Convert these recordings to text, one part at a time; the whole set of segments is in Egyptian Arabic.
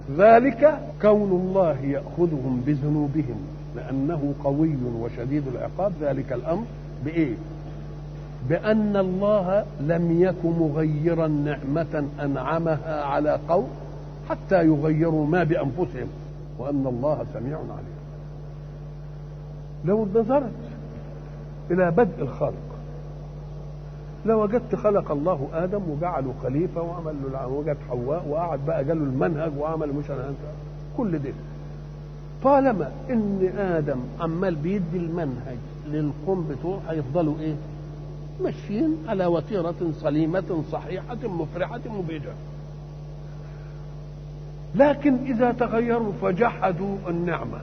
ذلك كون الله يأخذهم بذنوبهم لأنه قوي وشديد العقاب ذلك الأمر بإيه بأن الله لم يك مغيرا نعمة أنعمها على قوم حتى يغيروا ما بأنفسهم وأن الله سميع عليم لو نظرت إلى بدء الخلق لوجدت خلق الله ادم وجعله خليفه وعمل له وجد حواء وقعد بقى قال له المنهج وعمل مش أنا كل ده طالما ان ادم عمال بيدي المنهج للقوم بتوعه هيفضلوا ايه؟ ماشيين على وتيره سليمه صحيحه مفرحه مبهجه لكن اذا تغيروا فجحدوا النعمه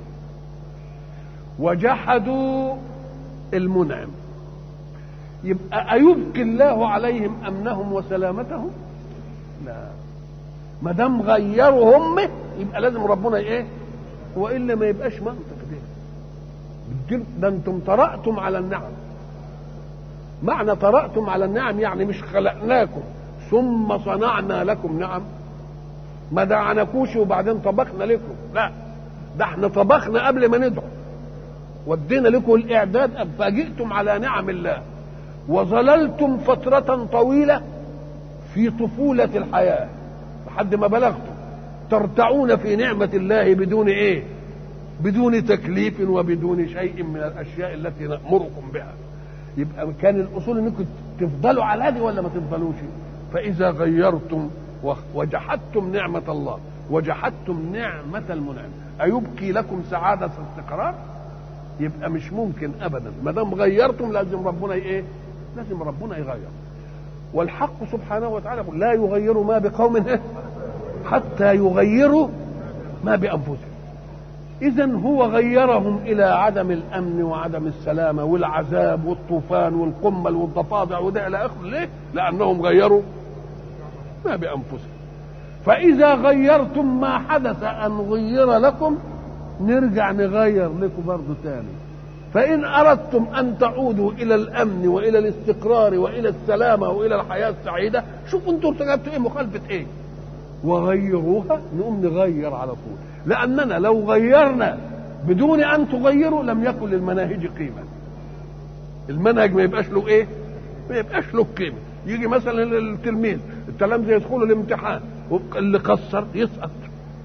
وجحدوا المنعم يبقى أيبقي الله عليهم أمنهم وسلامتهم؟ لا ما دام غيروا هم يبقى لازم ربنا ايه؟ والا ما يبقاش منطق ده ده انتم طرأتم على النعم معنى طرأتم على النعم يعني مش خلقناكم ثم صنعنا لكم نعم ما دعناكوش وبعدين طبخنا لكم لا ده احنا طبخنا قبل ما ندعو ودينا لكم الاعداد فجئتم على نعم الله وظللتم فترة طويلة في طفولة الحياة لحد ما بلغتم ترتعون في نعمة الله بدون ايه بدون تكليف وبدون شيء من الاشياء التي نأمركم بها يبقى كان الاصول انكم تفضلوا على هذه ولا ما تفضلوش فاذا غيرتم وجحدتم نعمة الله وجحدتم نعمة المنعم أيبقي لكم سعادة استقرار يبقى مش ممكن أبدا ما دام غيرتم لازم ربنا إيه لازم ربنا يغير والحق سبحانه وتعالى يقول لا يغير ما بقوم حتى يغيروا ما بأنفسهم إذا هو غيرهم إلى عدم الأمن وعدم السلامة والعذاب والطوفان والقمل والضفادع وده إلى آخره ليه؟ لأنهم غيروا ما بأنفسهم فإذا غيرتم ما حدث أن غير لكم نرجع نغير لكم برضه تاني فإن أردتم أن تعودوا إلى الأمن وإلى الاستقرار وإلى السلامة وإلى الحياة السعيدة شوفوا أنتم ارتكبتوا إيه مخالفة إيه وغيروها نقوم نغير على طول لأننا لو غيرنا بدون أن تغيروا لم يكن للمناهج قيمة المنهج ما يبقاش له إيه ما يبقاش له قيمة يجي مثلا التلميذ التلامذة يدخلوا الامتحان اللي قصر يسقط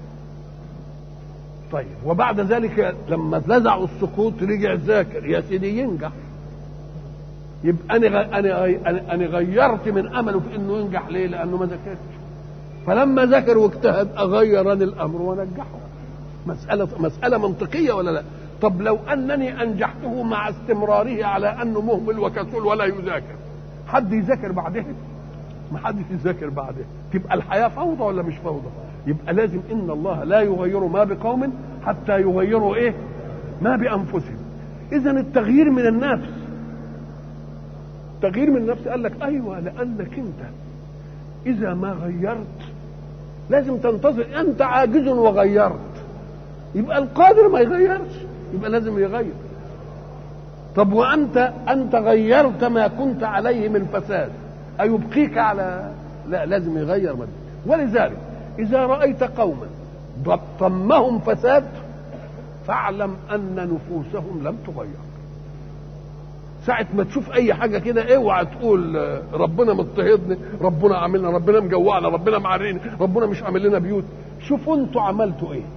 طيب وبعد ذلك لما لزعوا السقوط رجع ذاكر يا سيدي ينجح يبقى انا انا انا غيرت من امله في انه ينجح ليه؟ لانه ما ذاكرش فلما ذاكر واجتهد اغير انا الامر وانجحه مساله مساله منطقيه ولا لا؟ طب لو انني انجحته مع استمراره على انه مهمل وكسول ولا يذاكر حد يذاكر بعدين؟ ما حدش يذاكر بعدين تبقى الحياه فوضى ولا مش فوضى؟ يبقى لازم ان الله لا يغير ما بقوم حتى يغيروا ايه ما بانفسهم اذا التغيير من النفس تغيير من النفس قال لك ايوه لانك انت اذا ما غيرت لازم تنتظر انت عاجز وغيرت يبقى القادر ما يغيرش يبقى لازم يغير طب وانت انت غيرت ما كنت عليه من فساد ايبقيك على لا لازم يغير مدى. ولذلك إذا رأيت قوما طمهم فساد فاعلم أن نفوسهم لم تغير ساعة ما تشوف أي حاجة كده اوعى تقول ربنا مضطهدني ربنا عاملنا ربنا مجوعنا ربنا معرينا ربنا مش عامل لنا بيوت شوفوا انتوا عملتوا ايه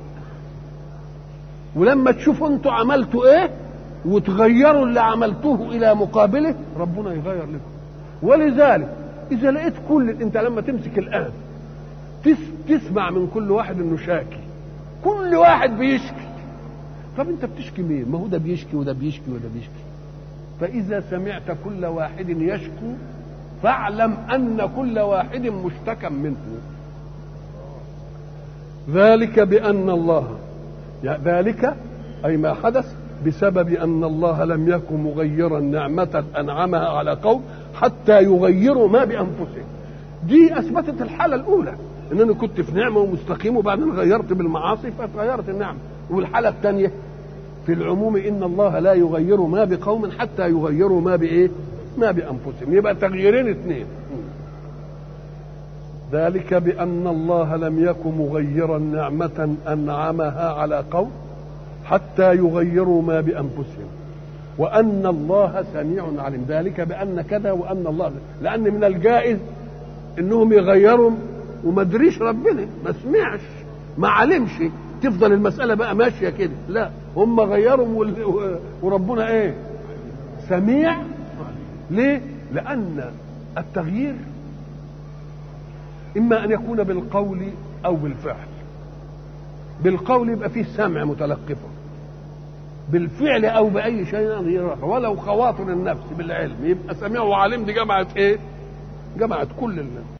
ولما تشوفوا انتوا عملتوا ايه وتغيروا اللي عملتوه الى مقابله ربنا يغير لكم ولذلك اذا لقيت كل انت لما تمسك الان تسمع من كل واحد انه شاكي كل واحد بيشكي طب انت بتشكي مين ما هو ده بيشكي وده بيشكي وده بيشكي فاذا سمعت كل واحد يشكو فاعلم ان كل واحد مشتكى منه ذلك بان الله ذلك اي ما حدث بسبب ان الله لم يكن مغيرا نعمه انعمها على قوم حتى يغيروا ما بانفسهم دي اثبتت الحاله الاولى ان انا كنت في نعمه ومستقيم وبعدين غيرت بالمعاصي فتغيرت النعمه والحاله الثانيه في العموم ان الله لا يغير ما بقوم حتى يغيروا ما بايه؟ ما بانفسهم يبقى تغييرين اثنين ذلك بأن الله لم يكن مغيرا نعمة أنعمها على قوم حتى يغيروا ما بأنفسهم وأن الله سميع عليم ذلك بأن كذا وأن الله لأن من الجائز إنهم يغيروا وما ادريش ربنا ما سمعش ما علمش تفضل المسألة بقى ماشية كده لا هم غيروا وربنا ايه سميع ليه لأن التغيير إما أن يكون بالقول أو بالفعل بالقول يبقى فيه سمع متلقفه بالفعل أو بأي شيء ولو خواطر النفس بالعلم يبقى سميع وعليم دي جمعت إيه؟ جمعت كل الناس